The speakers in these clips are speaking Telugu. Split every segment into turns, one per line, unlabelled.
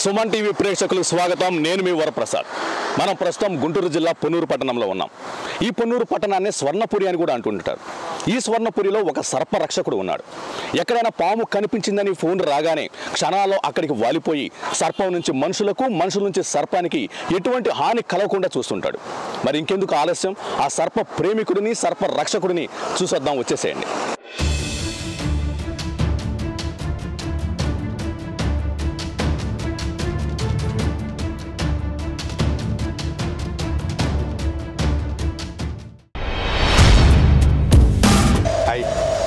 సుమన్ టీవీ ప్రేక్షకులకు స్వాగతం నేను మీ వరప్రసాద్ మనం ప్రస్తుతం గుంటూరు జిల్లా పొన్నూరు పట్టణంలో ఉన్నాం ఈ పొన్నూరు పట్టణాన్ని స్వర్ణపురి అని కూడా అంటుంటారు ఈ స్వర్ణపురిలో ఒక సర్పరక్షకుడు ఉన్నాడు ఎక్కడైనా పాము కనిపించిందని ఫోన్ రాగానే క్షణాల్లో అక్కడికి వాలిపోయి సర్పం నుంచి మనుషులకు మనుషుల నుంచి సర్పానికి ఎటువంటి హాని కలగకుండా చూస్తుంటాడు మరి ఇంకెందుకు ఆలస్యం ఆ సర్ప ప్రేమికుడిని సర్ప రక్షకుడిని చూసొద్దాం వచ్చేసేయండి హాయ్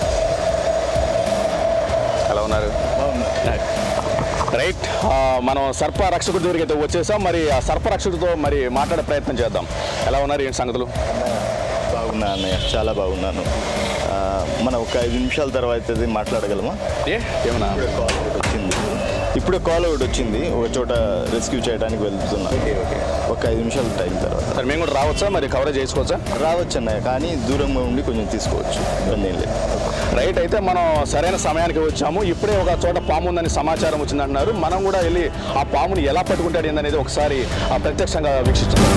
ఎలా ఉన్నారు రైట్ ఆ, మనం సర్ప రక్షకుడి దగ్గరికి అయితే వచ్చేసాం మరి ఆ సర్ప రక్షకుడితో మరి మాట్లాడే ప్రయత్నం చేద్దాం ఎలా ఉన్నారు ఏంటి సంగతులు
బాగున్నా అన్నయ్య చాలా బాగున్నాను ఆ, మనం ఒక ఐదు నిమిషాల తర్వాత ఇది మాట్లాడగలమా
ఏ ఏమన్నా
కాల్ ఒకటి వచ్చింది ఇప్పుడే కాల్ ఒకటి వచ్చింది ఒక చోట రెస్క్యూ చేయడానికి వెళ్తున్నా ఒక ఐదు నిమిషాల టైం తర్వాత
సరే మేము కూడా రావచ్చా మరి కవరేజ్ చేసుకోవచ్చా
రావచ్చు అన్నయ్య కానీ దూరంగా ఉండి కొంచెం తీసుకోవచ్చు ఇబ్బంది ఏం లేదు
రైట్ అయితే మనం సరైన సమయానికి వచ్చాము ఇప్పుడే ఒక చోట పాము ఉందని సమాచారం వచ్చిందంటున్నారు మనం కూడా వెళ్ళి ఆ పాముని ఎలా పట్టుకుంటాడు ఏందనేది ఒకసారి ఆ ప్రత్యక్షంగా వీక్షించాం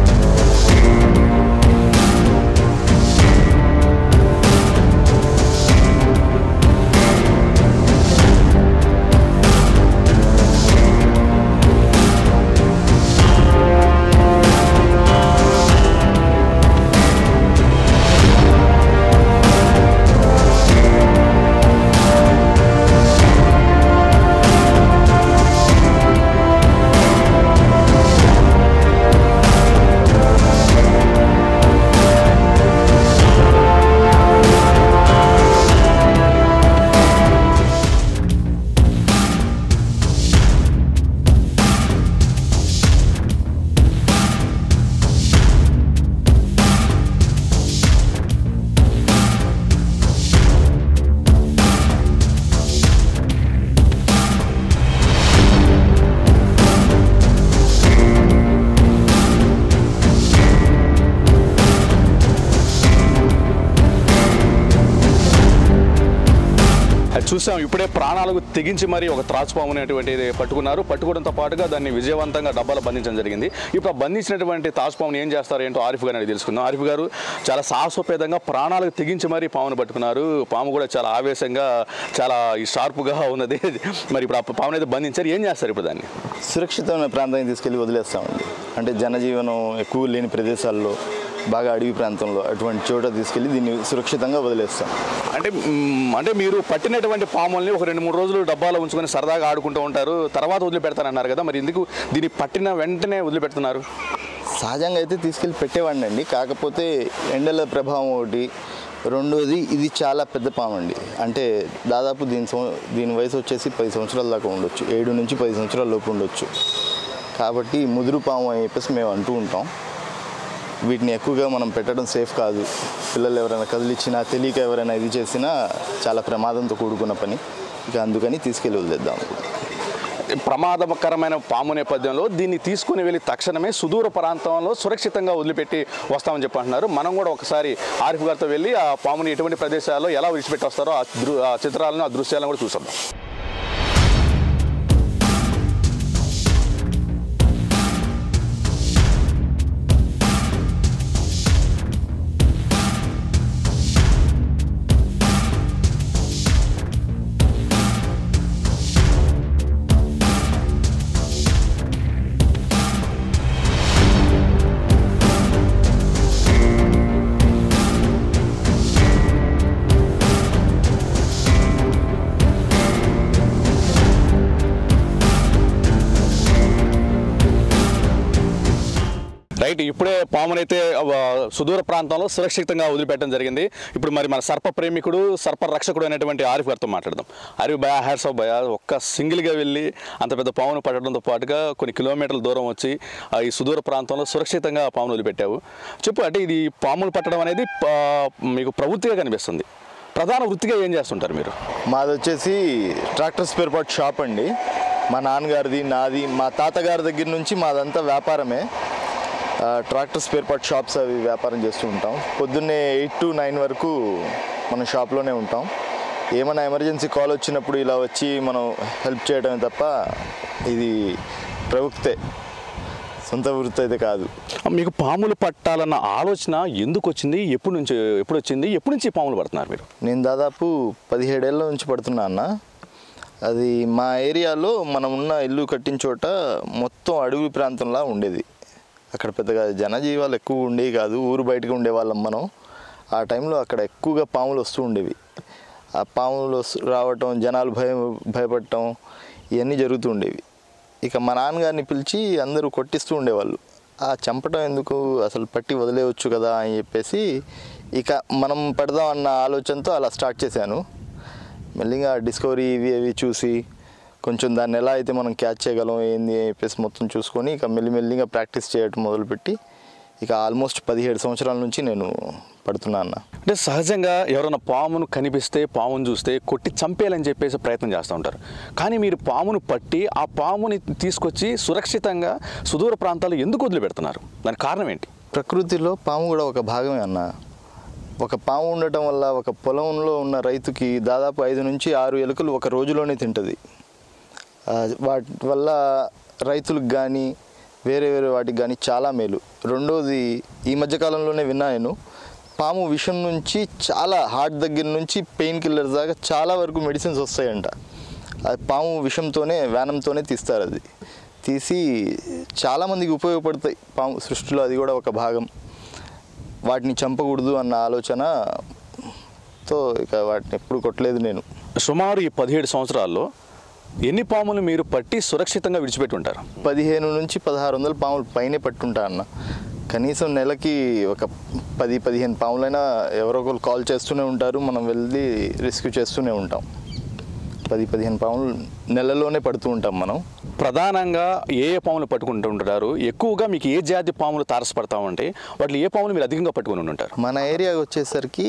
అది చూసాం ఇప్పుడే ప్రాణాలకు తెగించి మరి ఒక త్రాచుపాము అనేటువంటిది పట్టుకున్నారు పట్టుకోవడంతో పాటుగా దాన్ని విజయవంతంగా డబ్బాలో బంధించడం జరిగింది ఇప్పుడు ఆ బంధించినటువంటి తాచుపాముని ఏం చేస్తారు ఏంటో ఆరిఫ్ గారిని అడిగి తెలుసుకుందాం ఆరిఫ్ గారు చాలా సాహసోపేతంగా ప్రాణాలకు తెగించి మరి పామును పట్టుకున్నారు పాము కూడా చాలా ఆవేశంగా చాలా ఈ షార్ప్గా ఉన్నది మరి ఇప్పుడు ఆ పాముని అయితే బంధించారు ఏం చేస్తారు ఇప్పుడు దాన్ని
సురక్షితమైన ప్రాంతానికి తీసుకెళ్ళి వదిలేస్తామండి అంటే జనజీవనం ఎక్కువ లేని ప్రదేశాల్లో బాగా అడవి ప్రాంతంలో అటువంటి చోట తీసుకెళ్ళి దీన్ని సురక్షితంగా వదిలేస్తాం
అంటే మ్, అంటే మీరు పట్టినటువంటి పాముల్ని ఒక రెండు మూడు రోజులు డబ్బాలో ఉంచుకొని సరదాగా ఆడుకుంటూ ఉంటారు తర్వాత వదిలిపెడతానన్నారు కదా మరి ఎందుకు దీన్ని పట్టిన వెంటనే వదిలిపెడుతున్నారు
సహజంగా అయితే తీసుకెళ్ళి పెట్టేవాడిని అండి కాకపోతే ఎండల ప్రభావం ఒకటి రెండోది ఇది చాలా పెద్ద పాము అండి అంటే దాదాపు దీని సం- దీని వయసు వచ్చేసి పది సంవత్సరాల దాకా ఉండొచ్చు ఏడు నుంచి పది సంవత్సరాల లోపు ఉండొచ్చు కాబట్టి ముదురు పాము అని చెప్పేసి మేము అంటూ ఉంటాం వీటిని ఎక్కువగా మనం పెట్టడం సేఫ్ కాదు పిల్లలు ఎవరైనా కదిలిచ్చినా తెలియక ఎవరైనా ఇది చేసినా చాలా ప్రమాదంతో కూడుకున్న పని ఇక అందుకని తీసుకెళ్ళి వదిలేద్దాం
ప్రమాదకరమైన పాము నేపథ్యంలో దీన్ని తీసుకుని వెళ్ళి తక్షణమే సుదూర ప్రాంతంలో సురక్షితంగా వదిలిపెట్టి వస్తామని చెప్పి అంటున్నారు మనం కూడా ఒకసారి ఆరిఫ్ గారితో వెళ్ళి ఆ పాముని ఎటువంటి ప్రదేశాల్లో ఎలా విడిచిపెట్టి వస్తారో ఆ దృ ఆ చిత్రాలను ఆ దృశ్యాలను కూడా చూసాం రైట్ ఇప్పుడే పామునైతే ఆ, సుదూర ప్రాంతంలో సురక్షితంగా వదిలిపెట్టడం జరిగింది ఇప్పుడు మరి మన సర్ప ప్రేమికుడు సర్ప రక్షకుడు అనేటువంటి ఆరిఫ్ గారితో మాట్లాడదాం ఆరిఫ్ భయ హ్యాట్స్ ఆఫ్ భయ ఒక్క సింగిల్గా వెళ్ళి అంత పెద్ద పామును పట్టడంతో పాటుగా కొన్ని కిలోమీటర్ల దూరం వచ్చి ఆ, ఈ సుదూర ప్రాంతంలో సురక్షితంగా పామును వదిలిపెట్టావు చెప్పు అంటే ఇది పామును పట్టడం అనేది ఆ, మీకు ప్రవృత్తిగా కనిపిస్తుంది ప్రధాన వృత్తిగా ఏం చేస్తుంటారు మీరు
మాది వచ్చేసి ట్రాక్టర్ స్పేర్ పార్ట్ షాప్ అండి మా నాన్నగారిది నాది మా తాతగారి దగ్గర నుంచి మాదంతా వ్యాపారమే ఆ, ట్రాక్టర్ స్పేర్ పార్ట్ షాప్స్ అవి వ్యాపారం చేస్తూ ఉంటాం పొద్దున్నే ఎయిట్ టు నైన్ వరకు మనం షాప్లోనే ఉంటాం ఏమైనా ఎమర్జెన్సీ కాల్ వచ్చినప్పుడు ఇలా వచ్చి మనం హెల్ప్ చేయడమే తప్ప ఇది ప్రవృత్తే సొంత వృత్తి అయితే కాదు
మీకు పాములు పట్టాలన్న ఆలోచన ఎందుకు వచ్చింది ఎప్పుడు నుంచి ఎప్పుడు వచ్చింది ఎప్పుడు నుంచి పాములు పడుతున్నారు మీరు
నేను దాదాపు పదిహేడేళ్ళ నుంచి పడుతున్నా అన్న అది మా ఏరియాలో మనం ఉన్న ఇల్లు కట్టిన చోట మొత్తం అడవి ప్రాంతంలా ఉండేది అక్కడ పెద్దగా జనజీవాలు ఎక్కువ ఉండేవి కాదు ఊరు బయటకు ఉండేవాళ్ళం మనం ఆ టైంలో అక్కడ ఎక్కువగా పాములు వస్తూ ఉండేవి ఆ పాములు వస్తూ- రావటం జనాలు భయం భయపడటం ఇవన్నీ జరుగుతూ ఉండేవి ఇక మా నాన్నగారిని పిలిచి అందరూ కొట్టిస్తూ ఉండేవాళ్ళు ఆ చంపటం ఎందుకు అసలు పట్టి వదిలేయచ్చు కదా అని చెప్పేసి ఇక మనం పెడదాం అన్న ఆలోచనతో అలా స్టార్ట్ చేశాను మెల్లిగా డిస్కవరీ ఇవి అవి చూసి కొంచెం దాన్ని ఎలా అయితే మనం క్యాచ్ చేయగలం ఏంది అని చెప్పేసి మొత్తం చూసుకొని ఇక మెల్లిమెల్లిగా ప్రాక్టీస్ చేయటం మొదలుపెట్టి ఇక ఆల్మోస్ట్ పదిహేడు సంవత్సరాల నుంచి నేను పడుతున్నా అన్న
అంటే సహజంగా ఎవరైనా పామును కనిపిస్తే పామును చూస్తే కొట్టి చంపేయాలని చెప్పేసి ప్రయత్నం చేస్తూ ఉంటారు కానీ మీరు పామును పట్టి ఆ పాముని తీసుకొచ్చి సురక్షితంగా సుదూర ప్రాంతాలు ఎందుకు వదిలిపెడుతున్నారు దానికి కారణం ఏంటి
ప్రకృతిలో పాము కూడా ఒక భాగమే అన్న ఒక పాము ఉండటం వల్ల ఒక పొలంలో ఉన్న రైతుకి దాదాపు ఐదు నుంచి ఆరు ఎలుకలు ఒక రోజులోనే తింటుంది ఆ, వాటి వల్ల రైతులకు కానీ వేరే వేరే వాటికి కానీ చాలా మేలు రెండోది ఈ మధ్యకాలంలోనే విన్నా నేను పాము విషం నుంచి చాలా హార్ట్ దగ్గర నుంచి పెయిన్ కిల్లర్స్ దాకా చాలా వరకు మెడిసిన్స్ వస్తాయంట అది పాము విషంతోనే వ్యానంతోనే తీస్తారు అది తీసి చాలామందికి ఉపయోగపడతాయి పాము సృష్టిలో అది కూడా ఒక భాగం వాటిని చంపకూడదు అన్న ఆలోచనతో ఇక వాటిని ఎప్పుడు కొట్టలేదు నేను
సుమారు ఈ పదిహేడు సంవత్సరాల్లో ఎన్ని పాములు మీరు పట్టి సురక్షితంగా విడిచిపెట్టి ఉంటారు
పదిహేను నుంచి పదహారు వందల పాములు పైనే పట్టుంటా అన్న కనీసం నెలకి ఒక పది పదిహేను పాములైనా ఎవరో ఒకరు కాల్ చేస్తూనే ఉంటారు మనం వెళ్ళి రెస్క్యూ చేస్తూనే ఉంటాం పది పదిహేను పాములు నెలలోనే పడుతూ ఉంటాం మనం
ప్రధానంగా ఏ ఏ పాములు పట్టుకుంటూ ఉంటారు ఎక్కువగా మీకు ఏ జాతి పాములు తారసపడతా ఉంటే వాటిలో ఏ పాములు మీరు అధికంగా పట్టుకుని ఉంటారు
మన ఏరియాకి వచ్చేసరికి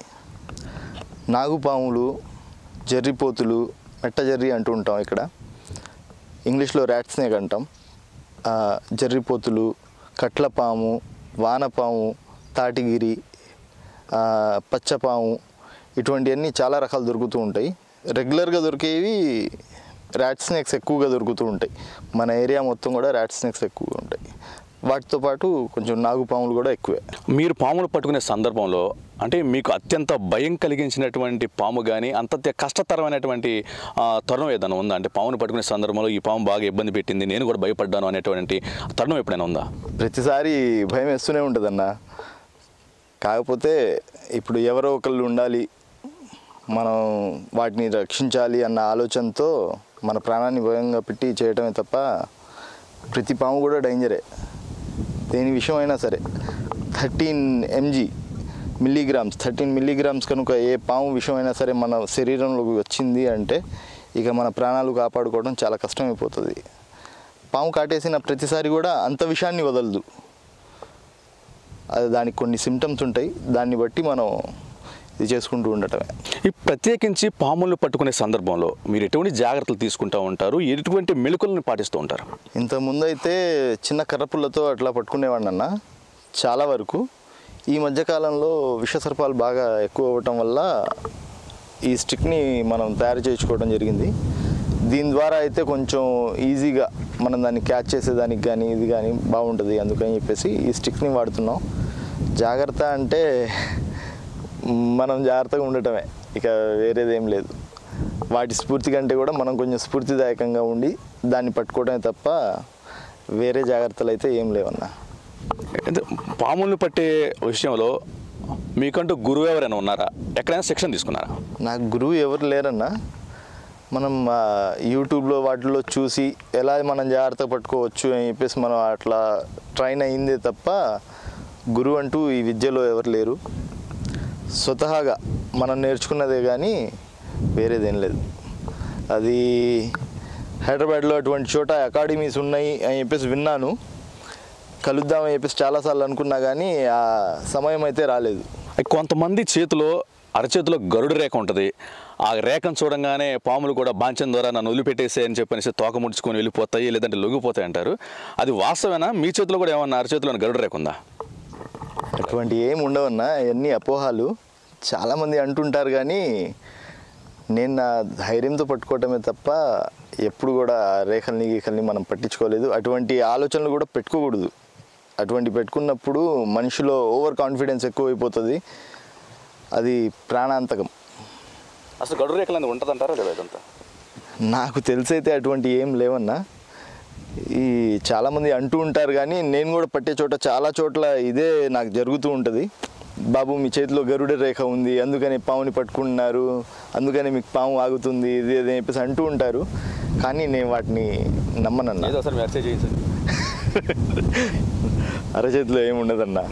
నాగుపాములు జర్రిపోతులు మెట్టజర్రి అంటూ ఉంటాం ఇక్కడ ఇంగ్లీష్లో ర్యాట్ స్నేక్ అంటాం ఆ, జర్రిపోతులు కట్లపాము వానపాము తాటిగిరి ఆ, పచ్చపాము ఇటువంటివన్నీ చాలా రకాలు దొరుకుతూ ఉంటాయి రెగ్యులర్గా దొరికేవి ర్యాట్ స్నేక్స్ ఎక్కువగా దొరుకుతూ ఉంటాయి మన ఏరియా మొత్తం కూడా ర్యాట్ స్నేక్స్ ఎక్కువగా ఉంటాయి వాటితో పాటు కొంచెం నాగుపాములు కూడా ఎక్కువే
మీరు పాములు పట్టుకునే సందర్భంలో అంటే మీకు అత్యంత భయం కలిగించినటువంటి పాము కానీ అంత కష్టతరమైనటువంటి ఆ, తరుణం ఏదైనా ఉందా అంటే పామును పట్టుకునే సందర్భంలో ఈ పాము బాగా ఇబ్బంది పెట్టింది నేను కూడా భయపడ్డాను అనేటువంటి తరుణం ఎప్పుడైనా ఉందా
ప్రతిసారి భయం వేస్తూనే ఉంటుందన్న కాకపోతే ఇప్పుడు ఎవరో ఒకళ్ళు ఉండాలి మనం వాటిని రక్షించాలి అన్న ఆలోచనతో మన ప్రాణాన్ని భయంగా పెట్టి చేయటమే తప్ప ప్రతి పాము కూడా డేంజరే దేని విషయం అయినా సరే thirteen mg milligrams thirteen milligrams కనుక ఏ పాము విషయం అయినా సరే మన శరీరంలోకి వచ్చింది అంటే ఇక మన ప్రాణాలు కాపాడుకోవడం చాలా కష్టమైపోతుంది పాము కాటేసిన ప్రతిసారి కూడా అంత విషయాన్ని వదలదు అది దానికి కొన్ని సిమ్టమ్స్ ఉంటాయి దాన్ని బట్టి మనం ఇది చేసుకుంటూ ఉండటమే
ఈ ప్రత్యేకించి పాములను పట్టుకునే సందర్భంలో మీరు ఎటువంటి జాగ్రత్తలు తీసుకుంటూ ఉంటారు ఎటువంటి మెలకులను పాటిస్తూ ఉంటారు
ఇంతకుముందు అయితే చిన్న కర్రపుల్లతో అట్లా పట్టుకునేవాడిని అన్న చాలా వరకు ఈ మధ్యకాలంలో విషసర్పాలు బాగా ఎక్కువ అవ్వటం వల్ల ఈ స్టిక్ని మనం తయారు చేయించుకోవడం జరిగింది దీని ద్వారా అయితే కొంచెం ఈజీగా మనం దాన్ని క్యాచ్ చేసేదానికి కానీ ఇది కానీ బాగుంటుంది అందుకని చెప్పేసి ఈ స్టిక్ని వాడుతున్నాం జాగ్రత్త అంటే మనం జాగ్రత్తగా ఉండటమే ఇక వేరేదేం లేదు వాటి స్ఫూర్తి కంటే కూడా మనం కొంచెం స్ఫూర్తిదాయకంగా ఉండి దాన్ని పట్టుకోవడమే తప్ప వేరే జాగ్రత్తలు అయితే ఏం లేవన్నా
అంటే పాములను పట్టే విషయంలో మీకంటూ గురువు ఎవరైనా ఉన్నారా ఎక్కడైనా శిక్షణ తీసుకున్నారా
నాకు గురువు ఎవరు లేరన్నా మనం ఆ, యూట్యూబ్లో వాటిలో చూసి ఎలా మనం జాగ్రత్త పట్టుకోవచ్చు అని చెప్పేసి మనం అట్లా ట్రైన్ అయిందే తప్ప గురువు అంటూ ఈ విద్యలో ఎవరు లేరు స్వతహాగా మనం నేర్చుకున్నదే కానీ వేరేదేం లేదు అది హైదరాబాద్లో అటువంటి చోట అకాడమీస్ ఉన్నాయి అని చెప్పేసి విన్నాను కలుద్దామని చెప్పేసి చాలాసార్లు అనుకున్నా కానీ ఆ సమయం అయితే రాలేదు
కొంతమంది చేతిలో అరచేతిలో గరుడు రేఖ ఉంటుంది ఆ రేఖను చూడంగానే పాములు కూడా బాంచం ద్వారా నన్ను వదిలిపెట్టేసే అని చెప్పనేసి తోక ముడుచుకొని వెళ్ళిపోతాయి లేదంటే లొంగిపోతాయి అంటారు అది వాస్తవేనా మీ చేతిలో కూడా ఏమన్నా అరచేతిలో గరుడు రేఖ ఉందా
అటువంటి ఏం ఉండవన్నా ఇవన్నీ అపోహాలు చాలామంది అంటుంటారు కానీ నేను నా ధైర్యంతో పట్టుకోవటమే తప్ప ఎప్పుడు కూడా ఆ రేఖల్ని గీకల్ని మనం పట్టించుకోలేదు అటువంటి ఆలోచనలు కూడా పెట్టుకోకూడదు అటువంటి పెట్టుకున్నప్పుడు మనిషిలో ఓవర్ కాన్ఫిడెన్స్ ఎక్కువైపోతుంది అది ప్రాణాంతకం
అసలు గడువు రేఖలు అనేది ఉంటుందంటారా లేదా ఇదంతా
నాకు తెలిసైతే అటువంటి ఏం లేవన్నా ఈ చాలామంది అంటూ ఉంటారు కానీ నేను కూడా పట్టే చోట చాలా చోట్ల ఇదే నాకు జరుగుతూ ఉంటుంది బాబు మీ చేతిలో గరుడ రేఖ ఉంది అందుకని పాముని పట్టుకుంటున్నారు అందుకని మీకు పాము ఆగుతుంది ఇది ఇది అని చెప్పేసి అంటూ ఉంటారు కానీ నేను వాటిని నమ్మనన్నా
ఏదో ఒకసారి మెసేజ్ చేయించండి
అరచేతిలో ఏముండదన్నా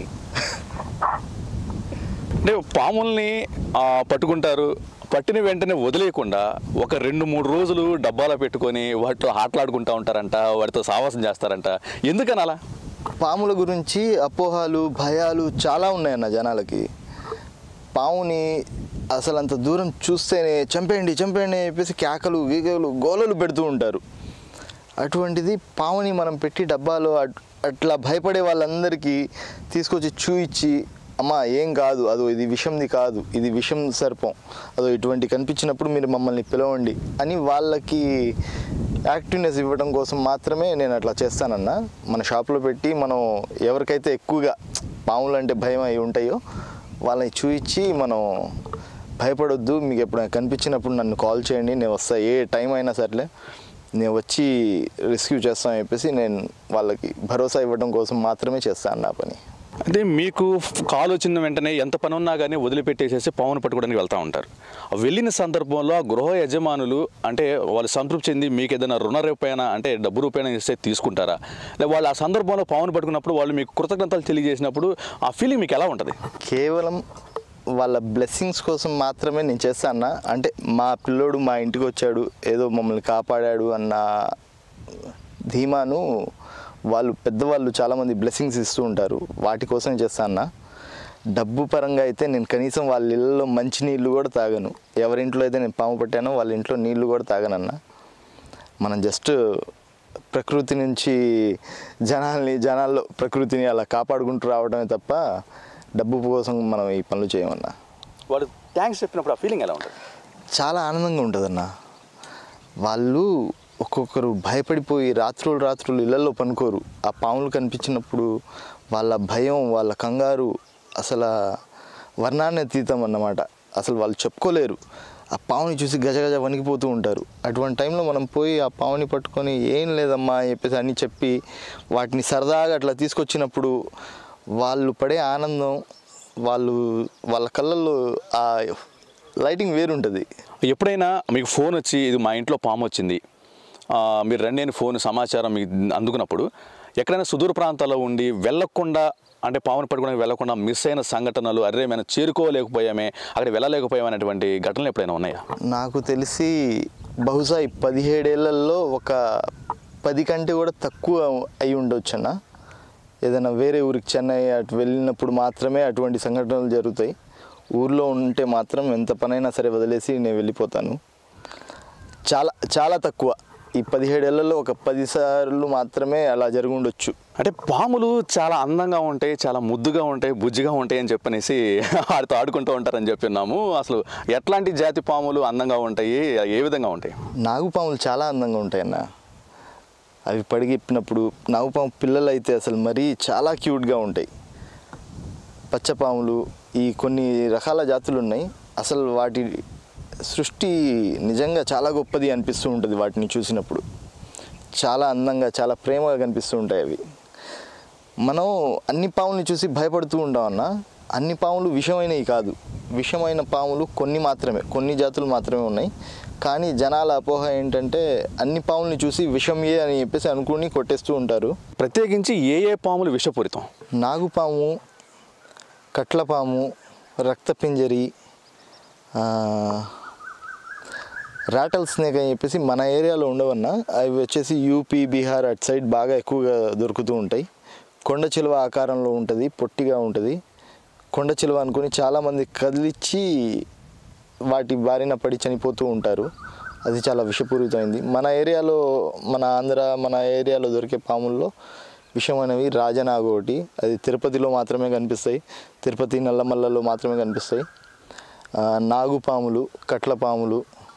అంటే పాముల్ని ఆ, పట్టుకుంటారు పట్టిన వెంటనే వదిలేయకుండా ఒక రెండు మూడు రోజులు డబ్బాలో పెట్టుకొని వాటితో ఆటలాడుకుంటూ ఉంటారంట వాటితో సావాసం చేస్తారంట ఎందుకని అలా
పాముల గురించి అపోహాలు భయాలు చాలా ఉన్నాయన్న జనాలకి పాముని అసలు అంత దూరం చూస్తేనే చంపేయండి చంపేయండి అని చెప్పేసి కేకలు గీకలు గోలలు పెడుతూ ఉంటారు అటువంటిది పాముని మనం పెట్టి డబ్బాలో అట్- అట్లా భయపడే వాళ్ళందరికీ తీసుకొచ్చి చూయించి అమ్మా ఏం కాదు అదో ఇది విషంది కాదు ఇది విషం సర్పం అదో ఇటువంటి కనిపించినప్పుడు మీరు మమ్మల్ని పిలవండి అని వాళ్ళకి యాక్టివ్నెస్ ఇవ్వడం కోసం మాత్రమే నేను అట్లా చేస్తానన్నా మన షాప్లో పెట్టి మనం ఎవరికైతే ఎక్కువగా పాములు అంటే భయం అయి ఉంటాయో వాళ్ళని చూయించి మనం భయపడొద్దు మీకు ఎప్పుడైనా కనిపించినప్పుడు నన్ను కాల్ చేయండి నేను వస్తా ఏ టైం అయినా సర్లే నేను వచ్చి రెస్క్యూ చేస్తామని చెప్పేసి నేను వాళ్ళకి భరోసా ఇవ్వడం కోసం మాత్రమే చేస్తాను నా పని
అంటే మీకు కాల్ వచ్చిన వెంటనే ఎంత పని ఉన్నా కానీ వదిలిపెట్టేసేసి పామును పట్టుకోవడానికి వెళ్తూ ఉంటారు ఆ వెళ్ళిన సందర్భంలో ఆ గృహ యజమానులు అంటే వాళ్ళు సంతృప్తి చెంది మీకు ఏదైనా రుణ రూపాయన అంటే డబ్బు రూపాయన ఇస్తే తీసుకుంటారా లేదా వాళ్ళు ఆ సందర్భంలో పామును పట్టుకున్నప్పుడు వాళ్ళు మీకు కృతజ్ఞతలు తెలియజేసినప్పుడు ఆ ఫీలింగ్ మీకు ఎలా ఉంటుంది
కేవలం వాళ్ళ బ్లెస్సింగ్స్ కోసం మాత్రమే నేను చేస్తాను అంటే మా పిల్లోడు మా ఇంటికి వచ్చాడు ఏదో మమ్మల్ని కాపాడాడు అన్న ధీమాను వాళ్ళు పెద్దవాళ్ళు చాలామంది బ్లెస్సింగ్స్ ఇస్తూ ఉంటారు వాటి కోసం చేస్తాను డబ్బు పరంగా అయితే నేను కనీసం వాళ్ళ ఇళ్ళలో మంచి నీళ్ళు కూడా తాగను ఎవరింట్లో అయితే నేను పాము పట్టానో వాళ్ళ ఇంట్లో నీళ్ళు కూడా తాగనన్నా మనం జస్ట్ ప్రకృతి నుంచి జనాల్ని జనాల్లో ప్రకృతిని అలా కాపాడుకుంటూ రావడమే తప్ప డబ్బు కోసం మనం ఈ పనులు చేయమన్నా
వాడు థ్యాంక్స్ చెప్పినప్పుడు ఆ ఫీలింగ్ ఎలా ఉంటుంది
చాలా ఆనందంగా ఉంటుందన్న వాళ్ళు ఒక్కొక్కరు భయపడిపోయి రాత్రులు రాత్రులు ఇళ్లలో పనుకోరు ఆ పాములు కనిపించినప్పుడు వాళ్ళ భయం వాళ్ళ కంగారు అసలు వర్ణాన్ని అతీతం అన్నమాట అసలు వాళ్ళు చెప్పుకోలేరు ఆ పావుని చూసి గజ గజ వణికిపోతూ ఉంటారు అటువంటి టైంలో మనం పోయి ఆ పావుని పట్టుకొని ఏం లేదమ్మా అని చెప్పేసి అన్ని చెప్పి వాటిని సరదాగా అట్లా తీసుకొచ్చినప్పుడు వాళ్ళు పడే ఆనందం వాళ్ళు వాళ్ళ కళ్ళల్లో ఆ లైటింగ్ వేరుంటుంది
ఎప్పుడైనా మీకు ఫోన్ వచ్చి ఇది మా ఇంట్లో పాము వచ్చింది ఆ, మీరు రండి అని ఫోన్ సమాచారం మీకు అందుకున్నప్పుడు ఎక్కడైనా సుదూర ప్రాంతాల్లో ఉండి వెళ్ళకుండా అంటే పామును పట్టుకోవడానికి వెళ్ళకుండా మిస్ అయిన సంఘటనలు అరే మేము చేరుకోలేకపోయామే అక్కడ వెళ్ళలేకపోయామనేటువంటి ఘటనలు ఎప్పుడైనా ఉన్నాయా
నాకు తెలిసి బహుశా ఈ పదిహేడేళ్లలో ఒక పది కంటే కూడా తక్కువ అయి ఉండొచ్చు అన్న ఏదైనా వేరే ఊరికి చెన్నై అటు వెళ్ళినప్పుడు మాత్రమే అటువంటి సంఘటనలు జరుగుతాయి ఊర్లో ఉంటే మాత్రం ఎంత పనైనా సరే వదిలేసి నేను వెళ్ళిపోతాను చాలా చాలా తక్కువ ఈ పదిహేడేళ్లలో ఒక పది సార్లు మాత్రమే అలా జరిగి ఉండొచ్చు
అంటే పాములు చాలా అందంగా ఉంటాయి చాలా ముద్దుగా ఉంటాయి బుజ్జిగా ఉంటాయి అని చెప్పనేసి వాటితో ఆడుకుంటూ ఉంటారని చెప్పిన్నాము అసలు ఎట్లాంటి జాతి పాములు అందంగా ఉంటాయి ఏ విధంగా ఉంటాయి
నాగుపాములు చాలా అందంగా ఉంటాయి అన్న అవి పడిగిప్పినప్పుడు నాగుపాము పిల్లలు అయితే అసలు మరీ చాలా క్యూట్గా ఉంటాయి పచ్చపాములు ఈ కొన్ని రకాల జాతులు ఉన్నాయి అసలు వాటి సృష్టి నిజంగా చాలా గొప్పది అనిపిస్తూ ఉంటుంది వాటిని చూసినప్పుడు చాలా అందంగా చాలా ప్రేమగా కనిపిస్తూ ఉంటాయి అవి మనం అన్ని పాముల్ని చూసి భయపడుతూ ఉంటాం అన్న అన్ని పాములు విషమైనవి కాదు విషమైన పాములు కొన్ని మాత్రమే కొన్ని జాతులు మాత్రమే ఉన్నాయి కానీ జనాల అపోహ ఏంటంటే అన్ని పాముల్ని చూసి విషమే అని చెప్పేసి అనుకుని కొట్టేస్తూ ఉంటారు
ప్రత్యేకించి ఏ ఏ పాములు విషపూరితం
నాగుపాము కట్లపాము రక్తపింజరి రాటల్ స్నేక్ అని చెప్పేసి మన ఏరియాలో ఉండవన్న అవి వచ్చేసి యూపీ బీహార్ అటు సైడ్ బాగా ఎక్కువగా దొరుకుతూ ఉంటాయి కొండ చిలువ ఆకారంలో ఉంటుంది పొట్టిగా ఉంటుంది కొండ చిలువ అనుకుని చాలామంది కదిలిచ్చి వాటి బారిన పడి చనిపోతూ ఉంటారు అది చాలా విషపూరితమైంది మన ఏరియాలో మన ఆంధ్ర మన ఏరియాలో దొరికే పాముల్లో విషమైనవి రాజనాగు ఒకటి అది తిరుపతిలో మాత్రమే కనిపిస్తాయి తిరుపతి నల్లమల్లలో మాత్రమే కనిపిస్తాయి ఆ, నాగుపాములు కట్ల పాములు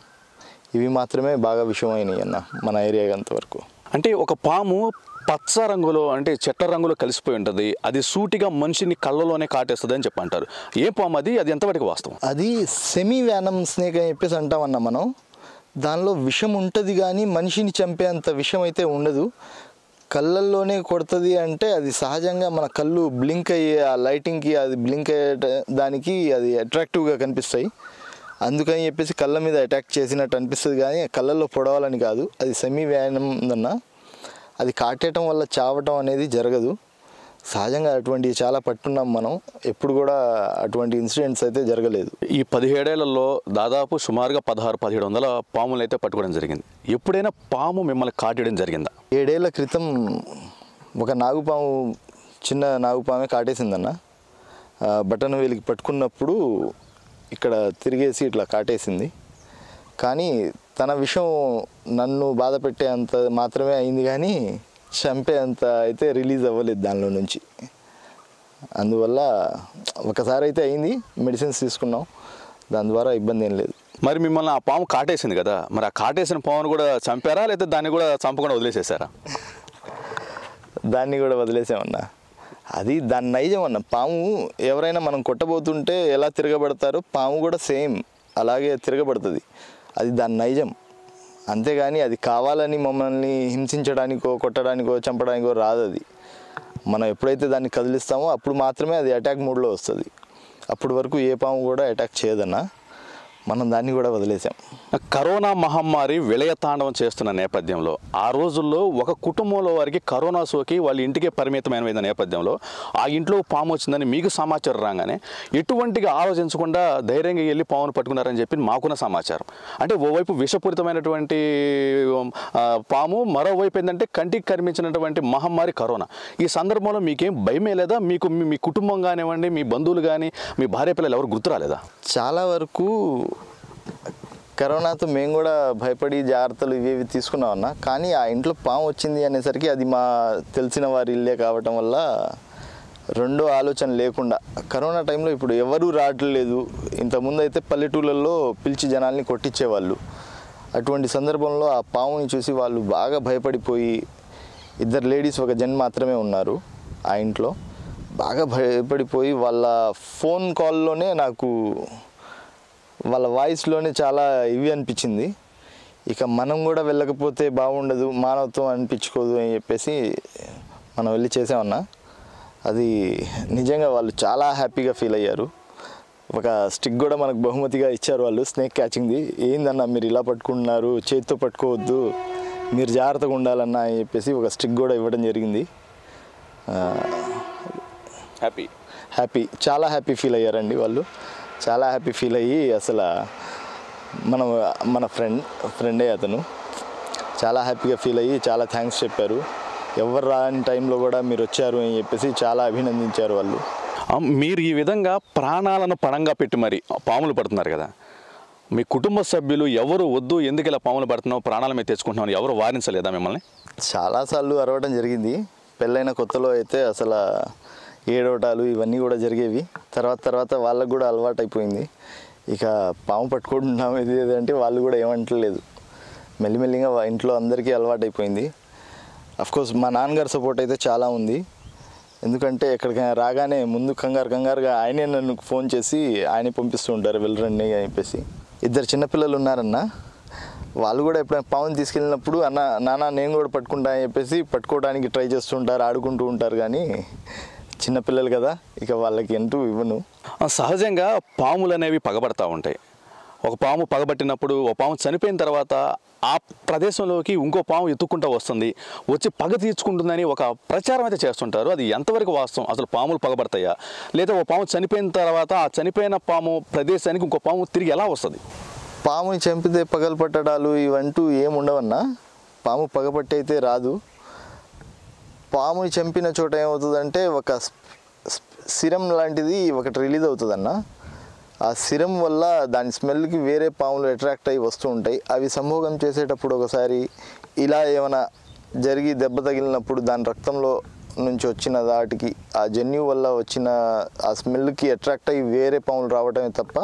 ఇవి మాత్రమే బాగా విషమైనవి అన్న మన ఏరియా అంతవరకు
అంటే ఒక పాము పచ్చ రంగులో అంటే చెట్ల రంగులో కలిసిపోయి ఉంటుంది అది సూటిగా మనిషిని కళ్ళలోనే కాటేస్తుంది అని చెప్పి అంటారు ఏ పాము అది అది ఎంతవరకు వాస్తవం
అది సెమీ వ్యానం స్నేక్ అని చెప్పేసి అంటామన్న మనం దానిలో విషం ఉంటుంది కానీ మనిషిని చంపేంత విషం అయితే ఉండదు కళ్ళల్లోనే కొడుతుంది అంటే అది సహజంగా మన కళ్ళు బ్లింక్ అయ్యే ఆ లైటింగ్కి అది బ్లింక్ అయ్యే ట- దానికి అది అట్రాక్టివ్గా కనిపిస్తాయి అందుకని చెప్పేసి కళ్ళ మీద అటాక్ చేసినట్టు అనిపిస్తుంది కానీ కళ్ళల్లో పొడవాలని కాదు అది సెమీ వ్యానం ఉందన్న అది కాటేయటం వల్ల చావటం అనేది జరగదు సహజంగా అటువంటివి చాలా పట్టున్నాం మనం ఎప్పుడు కూడా అటువంటి ఇన్సిడెంట్స్ అయితే జరగలేదు
ఈ పదిహేడేళ్లలో దాదాపు సుమారుగా పదహారు పదిహేడు వందల పాములు అయితే పట్టుకోవడం జరిగింది ఎప్పుడైనా పాము మిమ్మల్ని కాటేయడం జరిగిందా
ఏడేళ్ల క్రితం ఒక నాగుపాము చిన్న నాగుపామే కాటేసిందన్న ఆ, బటన్ వేలికి పట్టుకున్నప్పుడు ఇక్కడ తిరిగేసి ఇట్లా కాటేసింది కానీ తన విషయం నన్ను బాధ పెట్టే అంత మాత్రమే అయింది కానీ చంపే అంత అయితే రిలీజ్ అవ్వలేదు దానిలో నుంచి అందువల్ల ఒకసారి అయితే అయింది మెడిసిన్స్ తీసుకున్నాం దాని ద్వారా ఇబ్బంది ఏం లేదు
మరి మిమ్మల్ని ఆ పాము కాటేసింది కదా మరి ఆ కాటేసిన పామును కూడా చంపారా లేదా దాన్ని కూడా చంపకుండా వదిలేసేసారా
దాన్ని కూడా వదిలేసామన్నా అది దాని నైజం అన్న పాము ఎవరైనా మనం కొట్టబోతుంటే ఎలా తిరగబడతారో పాము కూడా సేమ్ అలాగే తిరగబడుతుంది అది దాని నైజం అంతేగాని అది కావాలని మమ్మల్ని హింసించడానికో కొట్టడానికో చంపడానికో రాదు అది మనం ఎప్పుడైతే దాన్ని కదిలిస్తామో అప్పుడు మాత్రమే అది అటాక్ మోడ్లో వస్తుంది అప్పటి వరకు ఏ పాము కూడా అటాక్ చేయదన్న మనం దాన్ని కూడా వదిలేసాం
కరోనా మహమ్మారి విలయతాండవం చేస్తున్న నేపథ్యంలో ఆ రోజుల్లో ఒక కుటుంబంలో వారికి కరోనా సోకి వాళ్ళ ఇంటికే పరిమితమైన నేపథ్యంలో ఆ ఇంట్లో పాము వచ్చిందని మీకు సమాచారం రాగానే ఎటువంటిగా ఆలోచించకుండా ధైర్యంగా వెళ్ళి పామును పట్టుకున్నారని చెప్పి మాకున్న సమాచారం అంటే ఓవైపు విషపూరితమైనటువంటి ఆ, పాము మరోవైపు ఏంటంటే కంటికి కనిపించినటువంటి మహమ్మారి కరోనా ఈ సందర్భంలో మీకేం భయమే లేదా మీకు మీ- మీ కుటుంబం కానివ్వండి మీ బంధువులు కానీ మీ భార్య పిల్లలు ఎవరు గుర్తురాలేదా
చాలా వరకు కరోనాతో మేము కూడా భయపడి జాగ్రత్తలు ఇవి ఇవి తీసుకున్నాం అన్న కానీ ఆ ఇంట్లో పాము వచ్చింది అనేసరికి అది మా తెలిసిన వారి ఇల్లే కావటం వల్ల రెండో ఆలోచన లేకుండా కరోనా టైంలో ఇప్పుడు ఎవరూ రావట్లేదు ఇంతకుముందు అయితే పల్లెటూళ్ళల్లో పిలిచి జనాల్ని కొట్టించేవాళ్ళు అటువంటి సందర్భంలో ఆ పాముని చూసి వాళ్ళు బాగా భయపడిపోయి ఇద్దరు లేడీస్ ఒక జన్ మాత్రమే ఉన్నారు ఆ ఇంట్లో బాగా భయపడిపోయి వాళ్ళ ఫోన్ కాల్లోనే నాకు వాళ్ళ వాయిస్లోనే చాలా ఇవి అనిపించింది ఇక మనం కూడా వెళ్ళకపోతే బాగుండదు మానవత్వం అనిపించుకోదు అని చెప్పేసి మనం వెళ్ళి చేసామన్నా అది నిజంగా వాళ్ళు చాలా హ్యాపీగా ఫీల్ అయ్యారు ఒక స్టిక్ కూడా మనకు బహుమతిగా ఇచ్చారు వాళ్ళు స్నేక్ క్యాచింగ్ది ఏందన్నా మీరు ఇలా పట్టుకుంటున్నారు చేతితో పట్టుకోవద్దు మీరు జాగ్రత్తగా ఉండాలన్నా అని చెప్పేసి ఒక స్టిక్ కూడా ఇవ్వడం జరిగింది
హ్యాపీ
హ్యాపీ చాలా హ్యాపీ ఫీల్ అయ్యారండి వాళ్ళు చాలా హ్యాపీ ఫీల్ అయ్యి అసలు మన మన ఫ్రెండ్ ఫ్రెండే అతను చాలా హ్యాపీగా ఫీల్ అయ్యి చాలా థ్యాంక్స్ చెప్పారు ఎవరు రాని టైంలో కూడా మీరు వచ్చారు అని చెప్పేసి చాలా అభినందించారు వాళ్ళు
ఆ, మీరు ఈ విధంగా ప్రాణాలను పణంగా పెట్టి మరి పాములు పడుతున్నారు కదా మీ కుటుంబ సభ్యులు ఎవరు వద్దు ఎందుకు ఇలా పాములు పడుతున్నావు ప్రాణాల మీద తెచ్చుకుంటున్నావు అని ఎవరు వారించలేదా మిమ్మల్ని
చాలాసార్లు అరవడం జరిగింది పెళ్ళైన కొత్తలో అయితే అసలు ఏడవటాలు ఇవన్నీ కూడా జరిగేవి తర్వాత తర్వాత వాళ్ళకు కూడా అలవాటు అయిపోయింది ఇక పాము పట్టుకుంటున్నాం ఇది ఇది అంటే వాళ్ళు కూడా ఏమంటలేదు మెల్లిమెల్లిగా వా- ఇంట్లో అందరికీ అలవాటు అయిపోయింది కోర్స్ మా నాన్నగారి సపోర్ట్ అయితే చాలా ఉంది ఎందుకంటే ఎక్కడికైనా రాగానే ముందు కంగారు కంగారుగా ఆయనే నన్ను ఫోన్ చేసి ఆయనే పంపిస్తూ ఉంటారు వెళ్ళరండి అని చెప్పేసి ఇద్దరు చిన్నపిల్లలు ఉన్నారన్న వాళ్ళు కూడా ఎప్పుడైనా పావుని తీసుకెళ్ళినప్పుడు అన్న నాన్న నేను కూడా పట్టుకుంటా అని చెప్పేసి పట్టుకోవడానికి ట్రై చేస్తుంటారు ఆడుకుంటూ ఉంటారు కానీ చిన్నపిల్లలు కదా ఇక వాళ్ళకి ఎంటూ ఇవ్వను
ఆ, సహజంగా పాములు అనేవి పగబడతా ఉంటాయి ఒక పాము పగబట్టినప్పుడు ఒక పాము చనిపోయిన తర్వాత ఆ ప్రదేశంలోకి ఇంకో పాము ఎత్తుక్కుంటూ వస్తుంది వచ్చి పగ తీర్చుకుంటుందని ఒక ప్రచారం అయితే చేస్తుంటారు అది ఎంతవరకు వాస్తవం అసలు పాములు పగబడతాయా లేదా ఒక పాము చనిపోయిన తర్వాత ఆ చనిపోయిన పాము ప్రదేశానికి ఇంకో పాము తిరిగి ఎలా వస్తుంది
పాముని చంపితే పగలు పట్టడాలు ఇవంటూ ఏముండవన్నా పాము పగపట్టి అయితే రాదు పాముని చంపిన చోట ఏమవుతుందంటే ఒక సిరం లాంటిది ఒకటి రిలీజ్ అవుతుందన్న ఆ సిరం వల్ల దాని స్మెల్కి వేరే పాములు అట్రాక్ట్ అయ్యి వస్తూ ఉంటాయి అవి సంభోగం చేసేటప్పుడు ఒకసారి ఇలా ఏమైనా జరిగి దెబ్బ తగిలినప్పుడు దాని రక్తంలో నుంచి వచ్చిన వాటికి ఆ జన్యు వల్ల వచ్చిన ఆ స్మెల్కి అట్రాక్ట్ అయ్యి వేరే పాములు రావటమే తప్ప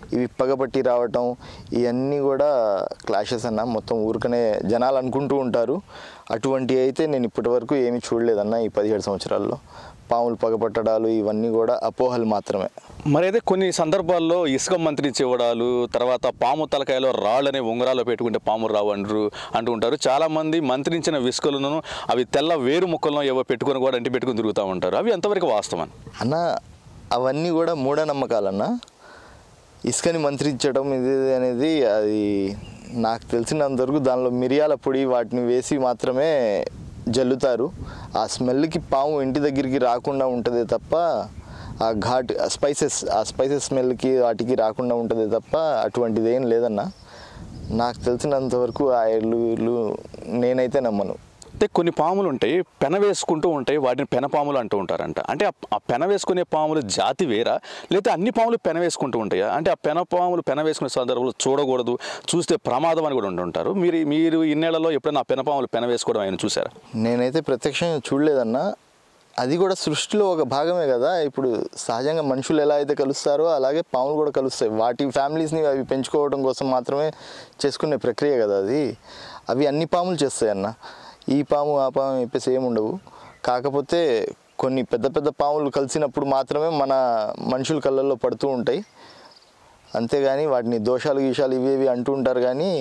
ఇవి పగబట్టి రావటం ఇవన్నీ కూడా క్లాషెస్ అన్న మొత్తం ఊరికనే జనాలు అనుకుంటూ ఉంటారు అటువంటి అయితే నేను ఇప్పటివరకు ఏమీ చూడలేదన్న ఈ పదిహేడు సంవత్సరాల్లో పాములు పగపట్టడాలు ఇవన్నీ కూడా అపోహలు మాత్రమే
మరి అయితే కొన్ని సందర్భాల్లో ఇసుక మంత్రించి ఇవ్వడాలు తర్వాత పాము తలకాయలో రాళ్ళనే ఉంగరాలు పెట్టుకుంటే పాము రావు అంటారు అంటూ ఉంటారు చాలా మంది మంత్రించిన విసుకలను అవి తెల్ల వేరు ముక్కలను ఏవో పెట్టుకొని కూడా అంటి పెట్టుకుని తిరుగుతూ ఉంటారు అవి ఎంతవరకు వాస్తవం
అన్న అవన్నీ కూడా మూఢనమ్మకాలన్న ఇసుకని మంత్రించడం ఇది ఇది అనేది అది నాకు తెలిసినంతవరకు దానిలో మిరియాల పొడి వాటిని వేసి మాత్రమే జల్లుతారు ఆ స్మెల్కి పాము ఇంటి దగ్గరికి రాకుండా ఉంటుంది తప్ప ఆ ఘాట్ స్పైసెస్ ఆ స్పైసెస్ స్మెల్కి వాటికి రాకుండా ఉంటుంది తప్ప అటువంటిది ఏం లేదన్న నాకు తెలిసినంతవరకు ఆ ఇల్లు ఇల్లు నేనైతే నమ్మను
అంటే కొన్ని పాములు ఉంటాయి పెన వేసుకుంటూ ఉంటాయి వాటిని పెన పాములు అంటూ ఉంటారంట అంటే ఆ- ఆ పెన వేసుకునే పాములు జాతి వేరా లేదా అన్ని పాములు పెన వేసుకుంటూ ఉంటాయా అంటే ఆ పెన పాములు పెన వేసుకునే సందర్భంలో చూడకూడదు చూస్తే ప్రమాదం అని కూడా ఉంటుంటారు మీరు మీరు ఇన్నేళ్లలో ఎప్పుడైనా ఆ పెన పాములు పెన వేసుకోవడం ఆయన చూసారా
నేనైతే ప్రత్యక్షంగా చూడలేదన్నా అది కూడా సృష్టిలో ఒక భాగమే కదా ఇప్పుడు సహజంగా మనుషులు ఎలా అయితే కలుస్తారో అలాగే పాములు కూడా కలుస్తాయి వాటి ఫ్యామిలీస్ని అవి పెంచుకోవడం కోసం మాత్రమే చేసుకునే ప్రక్రియ కదా అది అవి అన్ని పాములు చేస్తాయి అన్న ఈ పాము ఆ పాము అని చెప్పేసి ఏమి ఉండవు కాకపోతే కొన్ని పెద్ద పెద్ద పాములు కలిసినప్పుడు మాత్రమే మన మనుషుల కళ్ళల్లో పడుతూ ఉంటాయి అంతేగాని వాటిని దోషాలు గీషాలు ఇవి ఇవి అంటూ ఉంటారు కానీ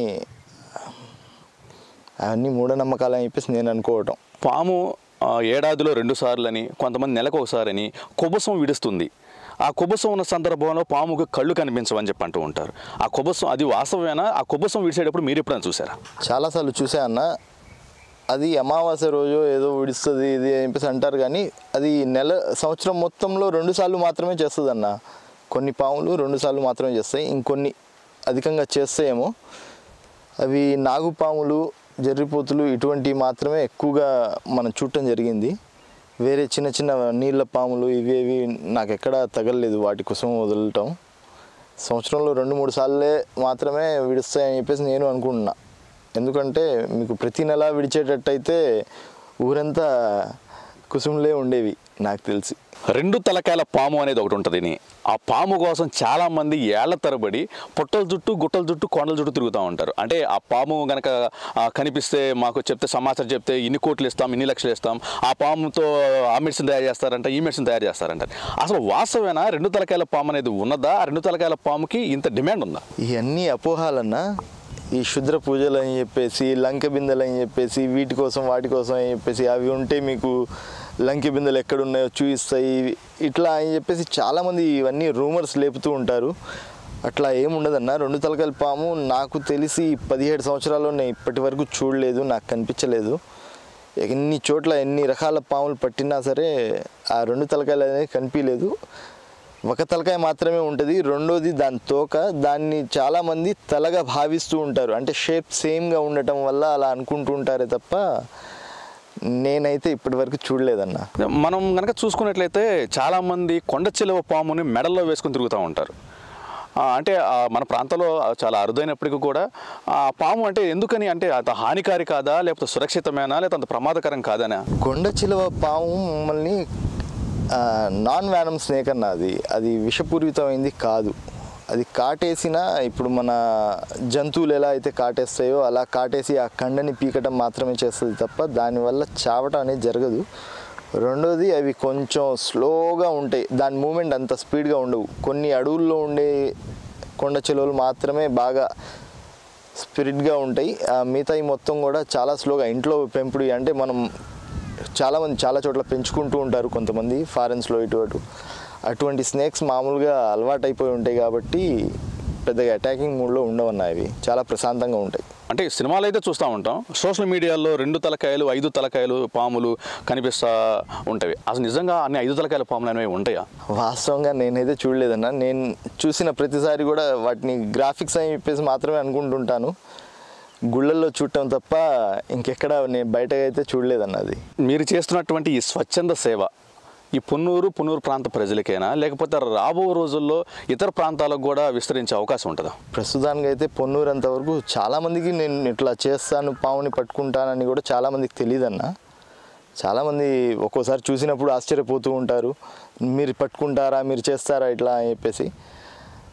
అవన్నీ మూఢనమ్మకాలు అని చెప్పేసి నేను అనుకోవటం
పాము ఆ, ఏడాదిలో రెండు సార్లని కొంతమంది నెలకు ఒకసారని కుబసం విడుస్తుంది ఆ కుబసం ఉన్న సందర్భంలో పాముకు కళ్ళు కనిపించవని చెప్పి అంటూ ఉంటారు ఆ కుబసం అది వాస్తవమేనా ఆ కుబసం విడిచేటప్పుడు మీరు ఎప్పుడైనా చూసారా
చాలాసార్లు చూసా అన్న అది అమావాస్య రోజు ఏదో విడుస్తుంది ఇది అని చెప్పేసి అంటారు కానీ అది నెల సంవత్సరం మొత్తంలో రెండు సార్లు మాత్రమే చేస్తుంది అన్న కొన్ని పాములు రెండు సార్లు మాత్రమే చేస్తాయి ఇంకొన్ని అధికంగా చేస్తాయేమో అవి నాగుపాములు జర్రిపోతులు ఇటువంటివి మాత్రమే ఎక్కువగా మనం చూడటం జరిగింది వేరే చిన్న చిన్న నీళ్ళ పాములు ఇవి ఇవి నాకు ఎక్కడా తగలలేదు వాటి కోసం వదలటం సంవత్సరంలో రెండు మూడు సార్లే మాత్రమే విడుస్తాయని చెప్పేసి నేను అనుకుంటున్నా ఎందుకంటే మీకు ప్రతి నెల విడిచేటట్టయితే ఊరంతా కుసుములే ఉండేవి నాకు తెలిసి
రెండు తలకాయల పాము అనేది ఒకటి ఉంటుంది ఆ పాము కోసం చాలా మంది ఏళ్ల తరబడి పుట్టల చుట్టూ గుట్టల చుట్టూ కొండల చుట్టూ తిరుగుతూ ఉంటారు అంటే ఆ పాము గనక ఆ, కనిపిస్తే మాకు చెప్తే సమాచారం చెప్తే ఇన్ని కోట్లు ఇస్తాం ఇన్ని లక్షలు ఇస్తాం ఆ పాముతో ఆ మెడిసిన్ తయారు చేస్తారంట ఈ మెడిసిన్ తయారు చేస్తారంట అసలు వాస్తవేనా రెండు తలకాయల పాము అనేది ఉన్నదా ఆ రెండు తలకాయల పాముకి ఇంత డిమాండ్ ఉందా
ఇవన్నీ అపోహాలన్నా ఈ శుద్ర పూజలు అని చెప్పేసి లంక బిందెలు అని చెప్పేసి వీటి కోసం వాటి కోసం అని చెప్పేసి అవి ఉంటే మీకు లంక బిందెలు ఎక్కడున్నాయో చూపిస్తాయి ఇట్లా అని చెప్పేసి చాలామంది ఇవన్నీ రూమర్స్ లేపుతూ ఉంటారు అట్లా ఏముండదన్న రెండు తలకాయల పాము నాకు తెలిసి పదిహేడు సంవత్సరాల్లో నేను ఇప్పటి వరకు చూడలేదు నాకు కనిపించలేదు ఎన్ని చోట్ల ఎన్ని రకాల పాములు పట్టినా సరే ఆ రెండు తలకాయలు అనేది కనిపించలేదు ఒక తలకాయ మాత్రమే ఉంటుంది రెండోది దాని తోక దాన్ని చాలామంది తలగా భావిస్తూ ఉంటారు అంటే షేప్ సేమ్గా ఉండటం వల్ల అలా అనుకుంటూ ఉంటారే తప్ప నేనైతే ఇప్పటి వరకు చూడలేదన్న
మనం గనక చూసుకున్నట్లయితే చాలామంది కొండ చిలువ పాముని మెడల్లో వేసుకొని తిరుగుతూ ఉంటారు ఆ, అంటే ఆ, మన ప్రాంతంలో చాలా అరుదైనప్పటికీ కూడా ఆ పాము అంటే ఎందుకని అంటే అంత హానికారి కాదా లేకపోతే సురక్షితమేనా లేకపోతే అంత ప్రమాదకరం కాదనా
కొండ చిలువ పాము మమ్మల్ని నాన్ వ్యానమ్ స్నేక్ అన్న అది అది విషపూరితమైంది కాదు అది కాటేసిన ఇప్పుడు మన జంతువులు ఎలా అయితే కాటేస్తాయో అలా కాటేసి ఆ కండని పీకటం మాత్రమే చేస్తుంది తప్ప దానివల్ల చావటం అనేది జరగదు రెండోది అవి కొంచెం స్లోగా ఉంటాయి దాని మూమెంట్ అంత స్పీడ్గా ఉండవు కొన్ని అడవుల్లో ఉండే కొండ చిలువలు మాత్రమే బాగా స్పిరిట్గా ఉంటాయి ఆ మిగతాయి మొత్తం కూడా చాలా స్లోగా ఇంట్లో పెంపుడు అంటే మనం చాలామంది చాలా చోట్ల పెంచుకుంటూ ఉంటారు కొంతమంది ఫారెన్స్లో ఇటు అటు అటువంటి స్నేక్స్ మామూలుగా అలవాటు అయిపోయి ఉంటాయి కాబట్టి పెద్దగా అటాకింగ్ మూడ్లో ఉండవన్నా ఇవి చాలా ప్రశాంతంగా ఉంటాయి
అంటే సినిమాలు అయితే చూస్తూ ఉంటాం సోషల్ మీడియాలో రెండు తలకాయలు ఐదు తలకాయలు పాములు కనిపిస్తూ ఉంటాయి అసలు నిజంగా అన్ని ఐదు తలకాయల పాములు అనేవి ఉంటాయా
వాస్తవంగా నేనైతే చూడలేదన్న నేను చూసిన ప్రతిసారి కూడా వాటిని గ్రాఫిక్స్ అని చెప్పేసి మాత్రమే అనుకుంటుంటాను గుళ్ళల్లో చూడటం తప్ప ఇంకెక్కడ నేను బయటగా అయితే చూడలేదన్న అది
మీరు చేస్తున్నటువంటి ఈ స్వచ్ఛంద సేవ ఈ పొన్నూరు పొన్నూరు ప్రాంత ప్రజలకైనా లేకపోతే రాబో రోజుల్లో ఇతర ప్రాంతాలకు కూడా విస్తరించే అవకాశం ఉంటుందా
ప్రస్తుతానికి అయితే పొన్నూరంత వరకు చాలామందికి నేను ఇట్లా చేస్తాను పావుని పట్టుకుంటానని కూడా చాలామందికి తెలియదన్న చాలామంది ఒక్కోసారి చూసినప్పుడు ఆశ్చర్యపోతూ ఉంటారు మీరు పట్టుకుంటారా మీరు చేస్తారా ఇట్లా అని చెప్పేసి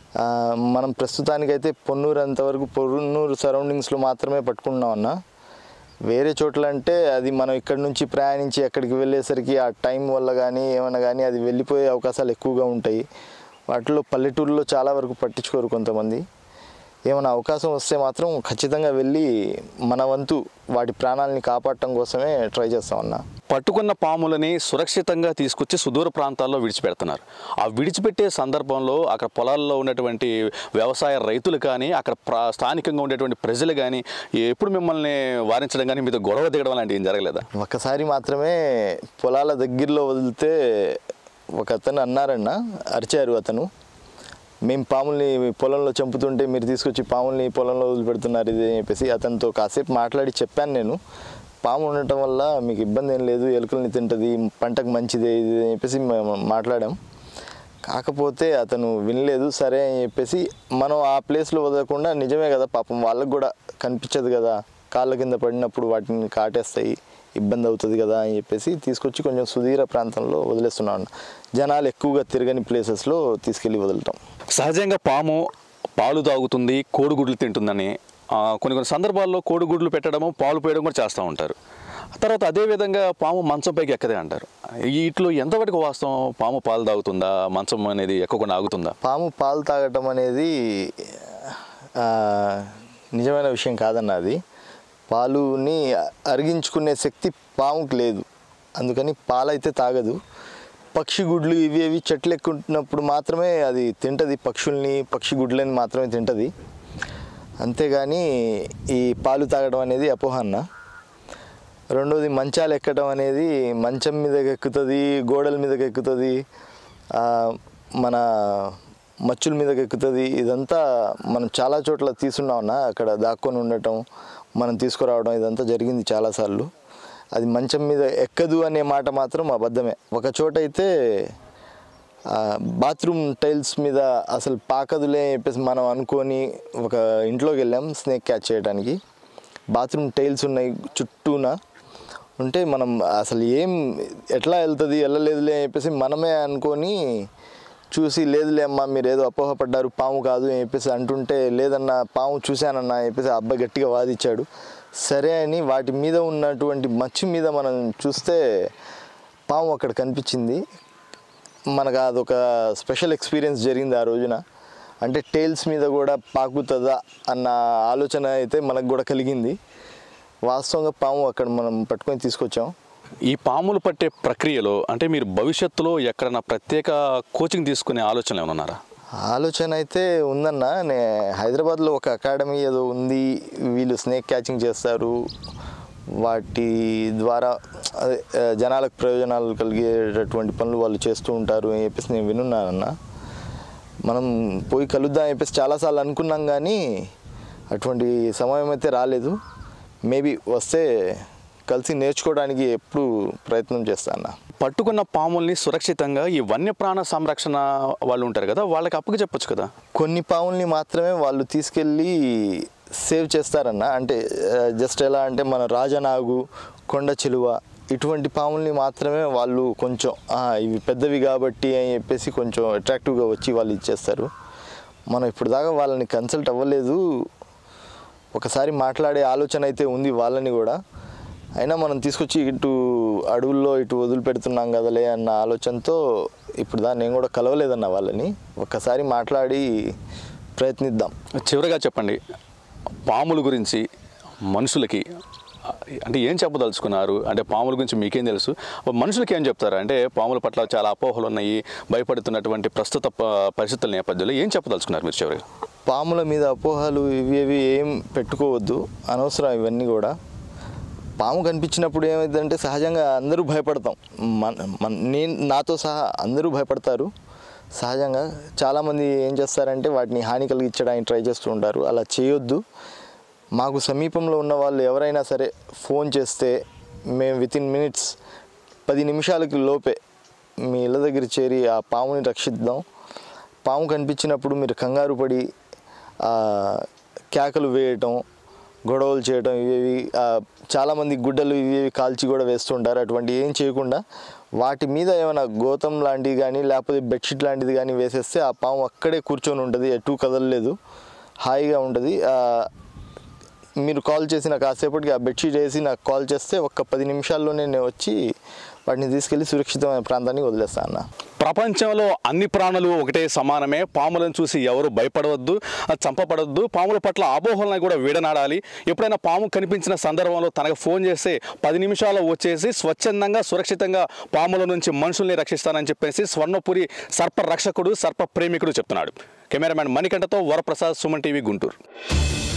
ఆ, మనం ప్రస్తుతానికైతే పొన్నూరు అంతవరకు పొన్నూరు సరౌండింగ్స్లో మాత్రమే పట్టుకుంటున్నాం అన్న వేరే చోట్ల అంటే అది మనం ఇక్కడ నుంచి ప్రయాణించి అక్కడికి వెళ్ళేసరికి ఆ టైం వల్ల కానీ ఏమైనా కానీ అది వెళ్ళిపోయే అవకాశాలు ఎక్కువగా ఉంటాయి వాటిలో పల్లెటూరులో చాలా వరకు పట్టించుకోరు కొంతమంది ఏమైనా అవకాశం వస్తే మాత్రం ఖచ్చితంగా వెళ్ళి మన వంతు వాటి ప్రాణాలని కాపాడటం కోసమే ట్రై చేస్తామన్నా
పట్టుకున్న పాములని సురక్షితంగా తీసుకొచ్చి సుదూర ప్రాంతాల్లో విడిచిపెడుతున్నారు ఆ విడిచిపెట్టే సందర్భంలో అక్కడ పొలాల్లో ఉన్నటువంటి వ్యవసాయ రైతులు కానీ అక్కడ ప్రా స్థానికంగా ఉండేటువంటి ప్రజలు కానీ ఎప్పుడు మిమ్మల్ని వారించడం కానీ మీతో గొడవ దిగడం అలాంటివి ఏం జరగలేదా
ఒకసారి మాత్రమే పొలాల దగ్గరలో వదిలితే ఒక అతను అన్నారన్న అరిచారు అతను మేము పాముల్ని పొలంలో చంపుతుంటే మీరు తీసుకొచ్చి పాముల్ని పొలంలో వదిలిపెడుతున్నారు ఇది అని చెప్పేసి అతనితో కాసేపు మాట్లాడి చెప్పాను నేను పాము ఉండటం వల్ల మీకు ఇబ్బంది ఏం లేదు ఎలుకల్ని తింటుంది పంటకు మంచిదే ఇది అని చెప్పేసి మేము మాట్లాడాం కాకపోతే అతను వినలేదు సరే అని చెప్పేసి మనం ఆ ప్లేస్లో వదలకుండా నిజమే కదా పాపం వాళ్ళకు కూడా కనిపించదు కదా కాళ్ళ కింద పడినప్పుడు వాటిని కాటేస్తాయి ఇబ్బంది అవుతుంది కదా అని చెప్పేసి తీసుకొచ్చి కొంచెం సుదీర ప్రాంతంలో వదిలేస్తున్నాం జనాలు ఎక్కువగా తిరగని ప్లేసెస్లో తీసుకెళ్ళి వదలటం
సహజంగా పాము పాలు తాగుతుంది కోడిగుడ్లు తింటుందని ఆ, కొన్ని కొన్ని సందర్భాల్లో కోడిగుడ్లు పెట్టడము పాలు పోయడం కూడా చేస్తూ ఉంటారు తర్వాత అదే విధంగా పాము మంచం పైకి ఎక్కదే అంటారు వీటిలో ఎంతవరకు వాస్తవం పాము పాలు తాగుతుందా మంచం అనేది ఎక్కకుండా ఆగుతుందా
పాము పాలు తాగటం అనేది ఆ, నిజమైన విషయం కాదన్న అది పాలుని అరిగించుకునే శక్తి పాముకి లేదు అందుకని పాలైతే తాగదు పక్షి గుడ్లు ఇవి ఇవి చెట్లు ఎక్కుంటున్నప్పుడు మాత్రమే అది తింటది పక్షుల్ని పక్షి గుడ్లని మాత్రమే తింటది అంతేగాని ఈ పాలు తాగడం అనేది అపోహ అన్న రెండోది మంచాలు ఎక్కడం అనేది మంచం మీదకి ఎక్కుతుంది గోడల మీదకి ఎక్కుతుంది ఆ, మన మచ్చుల మీదకి ఎక్కుతుంది ఇదంతా మనం చాలా చోట్ల తీసున్నామన్న అక్కడ దాక్కొని ఉండటం మనం తీసుకురావడం ఇదంతా జరిగింది చాలాసార్లు అది మంచం మీద ఎక్కదు అనే మాట మాత్రం అబద్ధమే ఒక చోట అయితే ఆ, బాత్రూమ్ టైల్స్ మీద అసలు పాకదులే అని చెప్పేసి మనం అనుకొని ఒక ఇంట్లోకి వెళ్ళాం స్నేక్ క్యాచ్ చేయడానికి బాత్రూమ్ టైల్స్ ఉన్నాయి చుట్టూన ఉంటే మనం అసలు ఏం ఎట్లా వెళ్తుంది వెళ్ళలేదులే అని చెప్పేసి మనమే అనుకొని చూసి లేదులే అమ్మా మీరు ఏదో అపోహపడ్డారు పాము కాదు అని చెప్పేసి అంటుంటే లేదన్నా పాము చూశానన్నా అని చెప్పేసి ఆ అబ్బాయి గట్టిగా వాదిచ్చాడు సరే అని వాటి మీద ఉన్నటువంటి మచ్చి మీద మనం చూస్తే పాము అక్కడ కనిపించింది మనకు అదొక స్పెషల్ ఎక్స్పీరియన్స్ జరిగింది ఆ రోజున అంటే టైల్స్ మీద కూడా పాకుతుందా అన్న ఆలోచన అయితే మనకు కూడా కలిగింది వాస్తవంగా పాము అక్కడ మనం పట్టుకొని తీసుకొచ్చాం
ఈ పాములు పట్టే ప్రక్రియలో అంటే మీరు భవిష్యత్తులో ఎక్కడైనా ప్రత్యేక కోచింగ్ తీసుకునే ఆలోచనలు ఏమైనా ఉన్నారా
ఆలోచన అయితే ఉందన్న నే హైదరాబాద్లో ఒక అకాడమీ ఏదో ఉంది వీళ్ళు స్నేక్ క్యాచింగ్ చేస్తారు వాటి ద్వారా అదే ఆ, జనాలకు ప్రయోజనాలు కలిగేటటువంటి పనులు వాళ్ళు చేస్తూ ఉంటారు అని చెప్పేసి నేను వినున్నానన్న మనం పోయి కలుద్దాం అని చెప్పేసి చాలాసార్లు అనుకున్నాం కానీ అటువంటి సమయం అయితే రాలేదు మేబీ వస్తే కలిసి నేర్చుకోవడానికి ఎప్పుడు ప్రయత్నం చేస్తాను
పట్టుకున్న పాముల్ని సురక్షితంగా ఈ వన్యప్రాణ సంరక్షణ వాళ్ళు ఉంటారు కదా వాళ్ళకి అప్పకి చెప్పొచ్చు కదా
కొన్ని పాముల్ని మాత్రమే వాళ్ళు తీసుకెళ్ళి సేవ్ చేస్తారన్న అంటే జస్ట్ ఎలా అంటే మన రాజనాగు కొండ చిలువ ఇటువంటి పాముల్ని మాత్రమే వాళ్ళు కొంచెం "ఆ, ఇవి పెద్దవి కాబట్టి అని చెప్పేసి కొంచెం అట్రాక్టివ్గా వచ్చి వాళ్ళు ఇచ్చేస్తారు మనం ఇప్పుడు దాకా వాళ్ళని కన్సల్ట్ అవ్వలేదు ఒకసారి మాట్లాడే ఆలోచన అయితే ఉంది వాళ్ళని కూడా అయినా మనం తీసుకొచ్చి ఇటు అడవుల్లో ఇటు వదిలిపెడుతున్నాం కదలే అన్న ఆలోచనతో ఇప్పుడు దా నేను కూడా కలవలేదన్న వాళ్ళని ఒక్కసారి మాట్లాడి ప్రయత్నిద్దాం
చివరగా చెప్పండి పాముల గురించి మనుషులకి అంటే ఏం చెప్పదలుచుకున్నారు అంటే పాముల గురించి మీకేం తెలుసు మనుషులకి ఏం చెప్తారు అంటే పాముల పట్ల చాలా అపోహలు ఉన్నాయి భయపడుతున్నటువంటి ప్రస్తుత ప- పరిస్థితుల నేపథ్యంలో ఏం చెప్పదలుచుకున్నారు మీరు చివరిగా
పాముల మీద అపోహలు ఇవి ఇవి ఏం పెట్టుకోవద్దు అనవసరం ఇవన్నీ కూడా పాము కనిపించినప్పుడు ఏమైందంటే సహజంగా అందరూ భయపడతాం మన మన నేను నాతో సహా అందరూ భయపడతారు సహజంగా చాలామంది ఏం చేస్తారంటే వాటిని హాని కలిగించడానికి ట్రై చేస్తూ ఉంటారు అలా చేయొద్దు మాకు సమీపంలో ఉన్న వాళ్ళు ఎవరైనా సరే ఫోన్ చేస్తే మేము విత్ ఇన్ మినిట్స్ పది నిమిషాలకి లోపే మీ ఇళ్ళ దగ్గర చేరి ఆ పాముని రక్షిద్దాం పాము కనిపించినప్పుడు మీరు కంగారు పడి ఆ, కేకలు వేయటం గొడవలు చేయటం ఇవి ఇవి, ఆ, చాలామంది గుడ్డలు ఇవి ఇవి కాల్చి కూడా వేస్తుంటారు అటువంటి ఏం చేయకుండా వాటి మీద ఏమైనా గోతం లాంటివి కానీ లేకపోతే బెడ్షీట్ లాంటిది కానీ వేసేస్తే ఆ పాము అక్కడే కూర్చొని ఉంటుంది ఎటు కదలలేదు హాయిగా ఉంటుంది ఆ, మీరు కాల్ చేసిన కాసేపటికి ఆ బెడ్షీట్ వేసి నాకు కాల్ చేస్తే ఒక్క పది నిమిషాల్లోనే నేను వచ్చి వాటిని తీసుకెళ్ళి సురక్షితమైన ప్రాంతానికి వదిలేస్తాను అన్న
ప్రపంచంలో అన్ని ప్రాణులు ఒకటే సమానమే పాములను చూసి ఎవరు భయపడవద్దు ఆ, చంపబడవద్దు పాముల పట్ల ఆబోహలను కూడా వీడనాడాలి ఎప్పుడైనా పాము కనిపించిన సందర్భంలో తనకు ఫోన్ చేస్తే పది నిమిషాల్లో వచ్చేసి స్వచ్ఛందంగా సురక్షితంగా పాముల నుంచి మనుషుల్ని రక్షిస్తానని చెప్పేసి స్వర్ణపురి సర్ప రక్షకుడు సర్ప ప్రేమికుడు చెప్తున్నాడు కెమెరామెన్ మణికంఠతో వరప్రసాద్ సుమన్ టీవీ గుంటూరు